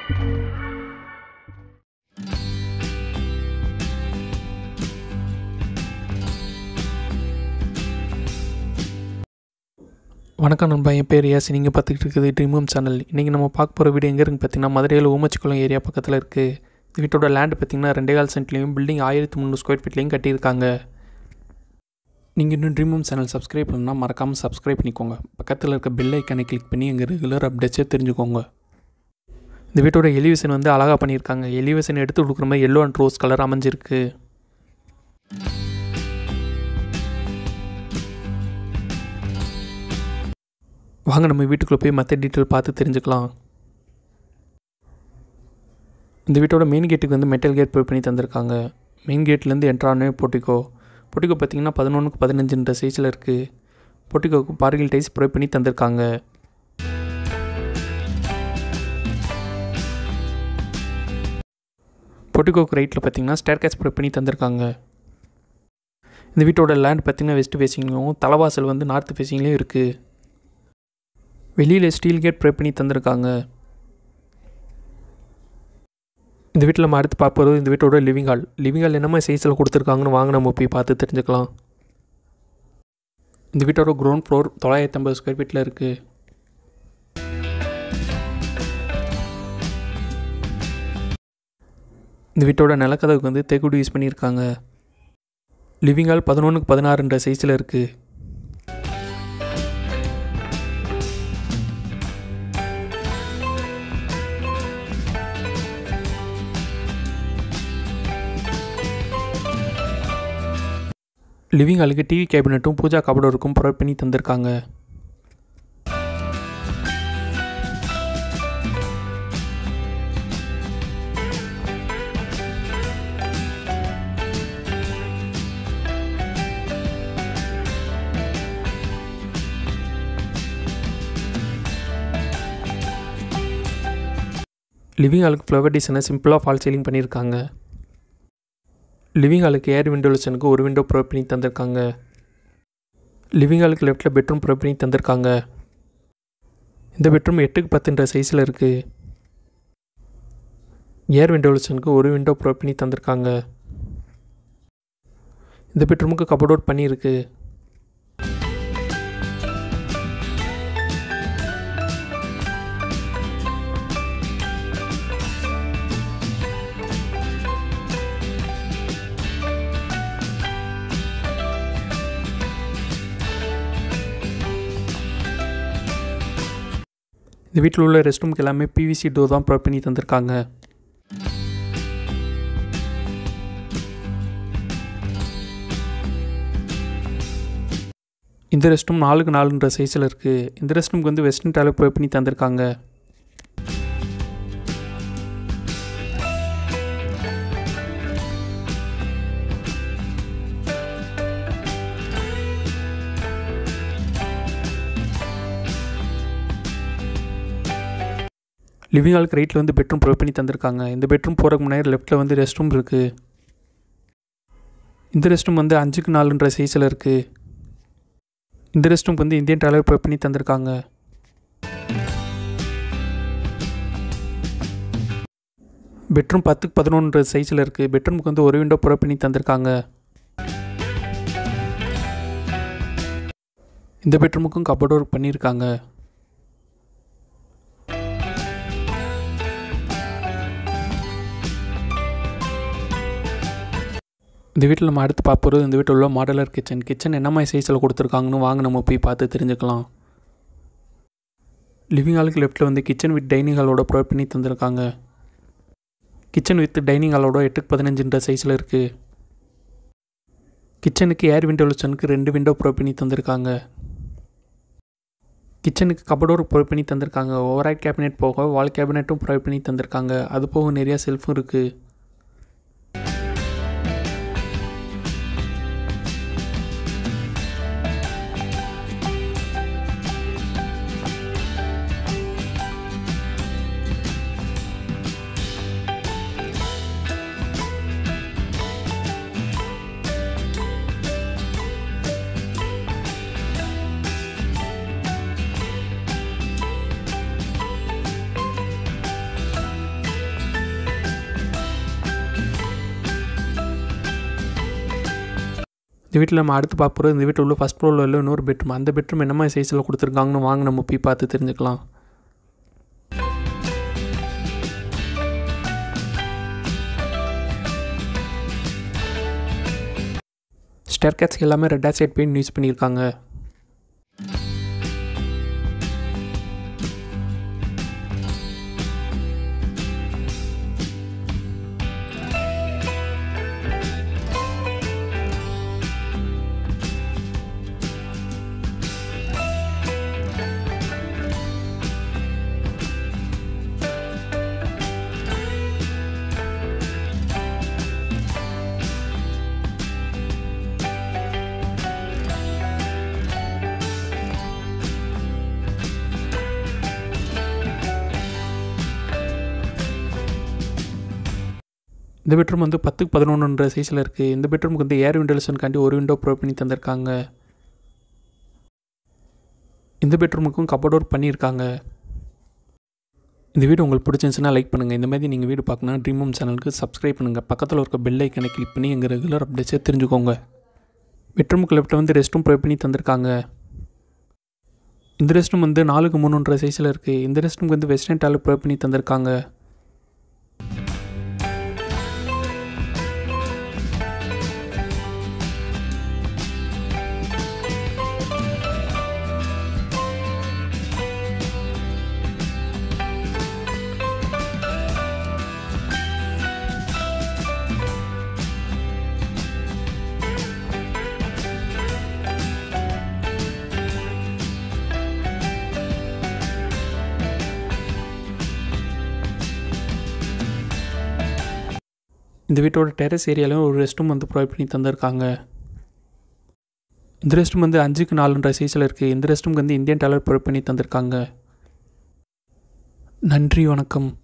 வணக்கம் நண்பா என் பேர் யாசி நீங்கள் பார்த்துக்கிட்டு இருக்குது ட்ரீம் சேனல் இன்றைக்கி நம்ம பார்க்க போகிற வீடு எங்கே இருக்குன்னு பார்த்தீங்கன்னா மதுரையில் ஊமச்சிக்குளம் ஏரியா பக்கத்தில் இருக்குது இந்த வீட்டோட லேண்டு பார்த்தீங்கன்னா ரெண்டே கால் சென்ட்லேயும் பில்டிங் ஆயிரத்தி முந்நூறு ஸ்கொயர் ஃபீட்லேயும் கட்டியிருக்காங்க நீங்கள் இன்னும் ட்ரீம் சேனல் சப்ஸ்கிரைப் பண்ணால் மறக்காமல் சப்ஸ்கிரைப் பண்ணிக்கோங்க பக்கத்தில் இருக்க பெல் ஐக்கானை கிளிக் பண்ணி எங்கள் ரெகுலர் அப்டேட்ஸே தெரிஞ்சுக்கோங்க இந்த வீட்டோட எலிவேஷன் வந்து அழகாக பண்ணியிருக்காங்க எலிவேஷன் எடுத்து கொடுக்குற மாதிரி எல்லோ அண்ட் ரோஸ் கலர் அமைஞ்சிருக்கு வாங்க நம்ம வீட்டுக்குள்ளே போய் மற்ற டீட்டெயில் பார்த்து தெரிஞ்சுக்கலாம் இந்த வீட்டோட மெயின் கேட்டுக்கு வந்து மெட்டல் கேட் ப்ரொவைட் பண்ணி தந்திருக்காங்க மெயின் கேட்லேருந்து என்ட்ரானே போட்டிக்கோ போட்டிக்கோ பார்த்தீங்கன்னா பதினொன்றுக்கு பதினஞ்சுன்ற சைஸில் இருக்குது போட்டிக்கோக்கு பார்கில் டைஸ் ப்ரொவைட் பண்ணி தந்திருக்காங்க போட்டிக்கோக்கு ரைட்டில் பார்த்தீங்கன்னா ஸ்டேர் கேஸ் ப்ரொவைட் பண்ணி தந்திருக்காங்க இந்த வீட்டோட லேண்ட் பார்த்தீங்கன்னா வெஸ்ட் ஃபேஸிங்லையும் தலைவாசல் வந்து நார்த் ஃபேஸிங்லேயும் இருக்குது வெளியில் ஸ்டீல் கேட் ப்ரே பண்ணி தந்திருக்காங்க இந்த வீட்டில் நம்ம அடுத்து பார்ப்பது இந்த வீட்டோட லிவிங் ஹால் லிவிங் ஹால் என்ன மாதிரி சைஸில் கொடுத்துருக்காங்கன்னு வாங்க நம்ம போய் பார்த்து தெரிஞ்சுக்கலாம் இந்த வீட்டோட கிரவுண்ட் ஃப்ளோர் தொள்ளாயிரத்தி ஐம்பது ஸ்கொயர் ஃபீட்டில் இருக்குது இந்த வீட்டோட நிலக்கதவுக்கு வந்து தேக்குடி யூஸ் பண்ணியிருக்காங்க லிவிங் ஹால் பதினொன்றுக்கு பதினாறுன்ற சைஸில் இருக்குது லிவிங் ஹாலுக்கு டிவி கேபினட்டும் பூஜா கபடோருக்கும் ப்ரொவைட் பண்ணி தந்திருக்காங்க லிவிங் ஹாலுக்கு ஃப்ளவர் டிசைனை சிம்பிளாக ஃபால் சீலிங் பண்ணியிருக்காங்க லிவிங் ஹாலுக்கு ஏர் விண்டோலேஷனுக்கு ஒரு விண்டோ ப்ரொவைட் பண்ணி தந்திருக்காங்க லிவிங் ஹாலுக்கு லெஃப்ட்டில் பெட்ரூம் ப்ரொவைட் பண்ணி தந்திருக்காங்க இந்த பெட்ரூம் எட்டுக்கு பத்துன்ற சைஸில் இருக்குது ஏர் விண்டோலேஷனுக்கு ஒரு விண்டோ ப்ரொவைட் பண்ணி தந்திருக்காங்க இந்த பெட்ரூமுக்கு கபோர்ட் அவுட் பண்ணியிருக்கு இந்த வீட்டில் உள்ள ரெஸ்ட் ரூமுக்கு எல்லாமே பிவிசி டோர் தான் ப்ரொவைட் பண்ணி தந்திருக்காங்க இந்த ரெஸ்ட் ரூம் நாலுக்கு நாலுன்ற சைஸில் இருக்குது இந்த ரெஸ்ட் ரூமுக்கு வந்து வெஸ்டர்ன் டாய்லெட் ப்ரொவைட் பண்ணி தந்திருக்காங்க லிவிங் ஹாலுக்கு ரைட்டில் வந்து பெட்ரூம் ப்ரொவைட் பண்ணி தந்திருக்காங்க இந்த பெட்ரூம் போகிறதுக்கு முன்னாடி லெஃப்ட்டில் வந்து ரெஸ்ட் ரூம் இருக்குது இந்த ரெஸ்ட் ரூம் வந்து அஞ்சுக்கு நாலுன்ற சைஸில் இருக்குது இந்த ரெஸ்ட் ரூம் வந்து இந்தியன் டாய்லெட் ப்ரொவைட் பண்ணி தந்திருக்காங்க பெட்ரூம் பத்துக்கு பதினொன்று சைஸில் இருக்குது பெட்ரூமுக்கு வந்து ஒரு விண்டோ ப்ரொவைட் பண்ணி தந்திருக்காங்க இந்த பெட்ரூமுக்கும் கபோர்ட் ஒர்க் பண்ணியிருக்காங்க இந்த வீட்டில் நம்ம அடுத்து பார்ப்போம் இந்த வீட்டில் உள்ள மாடலர் கிச்சன் கிச்சன் என்ன மாதிரி சைஸில் கொடுத்துருக்காங்கன்னு வாங்க நம்ம போய் பார்த்து தெரிஞ்சுக்கலாம் லிவிங் ஹாலுக்கு லெஃப்ட்டில் வந்து கிச்சன் வித் டைனிங் ஹாலோட ப்ரொவைட் பண்ணி தந்திருக்காங்க கிச்சன் வித் டைனிங் ஹாலோட எட்டுக்கு பதினஞ்சுன்ற சைஸில் இருக்குது கிச்சனுக்கு ஏர் விண்டோ லுச்சனுக்கு ரெண்டு விண்டோ ப்ரொவைட் பண்ணி தந்திருக்காங்க கிச்சனுக்கு கபடோர் ப்ரொவைட் பண்ணி தந்திருக்காங்க ஓவராய்ட் கேபினெட் போக வால் கேபினெட்டும் ப்ரொவைட் பண்ணி தந்திருக்காங்க அது போக நிறையா செல்ஃபும் இருக்குது இந்த வீட்டில் நம்ம அடுத்து பார்க்க போகிறது இந்த வீட்டில் உள்ள ஃபஸ்ட் ஃப்ளோரில் உள்ள இன்னொரு பெட்ரூம் அந்த பெட்ரூம் என்ன மாதிரி சைஸில் கொடுத்துருக்காங்கன்னு வாங்க நம்ம போய் பார்த்து தெரிஞ்சுக்கலாம் ஸ்டேர்கேட்ஸ்க்கு எல்லாமே ரெட் ஆசைட் பெயிண்ட் யூஸ் பண்ணியிருக்காங்க இந்த பெட்ரூம் வந்து பத்துக்கு பதினொன்றுன்ற சைஸில் இருக்குது இந்த பெட்ரூமுக்கு வந்து ஏர் வென்டிலேஷனுக்காண்டி ஒரு விண்டோ ப்ரொவைட் பண்ணி தந்திருக்காங்க இந்த பெட்ரூமுக்கும் கபோர்ட் ஒர்க் பண்ணியிருக்காங்க இந்த வீடு உங்களுக்கு பிடிச்சிருந்துச்சுன்னா லைக் பண்ணுங்கள் இந்த மாதிரி நீங்கள் வீடு பார்க்கணுன்னா ட்ரீம் ஹோம் சேனலுக்கு சப்ஸ்கிரைப் பண்ணுங்கள் பக்கத்தில் இருக்க பெல் ஐக்கனை கிளிக் பண்ணி எங்கள் ரெகுலர் அப்டேட்ஸை தெரிஞ்சுக்கோங்க பெட்ரூமுக்கு லெஃப்ட்டில் வந்து ரெஸ்ட் ரூம் ப்ரொவைட் பண்ணி தந்திருக்காங்க இந்த ரெஸ்ட் ரூம் வந்து நாலுக்கு மூணுன்ற சைஸில் இருக்குது இந்த ரெஸ்ட் ரூமுக்கு வந்து வெஸ்டர்ன் டாய்லெட் ப்ரொவைட் பண்ணி தந்திருக்காங்க இந்த வீட்டோட டெரஸ் ஏரியாலையும் ஒரு ரெஸ்ட் ரூம் வந்து ப்ரொவைட் பண்ணி தந்திருக்காங்க இந்த ரெஸ்ட் ரூம் வந்து அஞ்சுக்கு நாலுன்ற சைஸில் இருக்குது இந்த ரெஸ்ட் ரூமுக்கு வந்து இந்தியன் டாய்லெட் ப்ரொவைட் பண்ணி தந்திருக்காங்க நன்றி வணக்கம்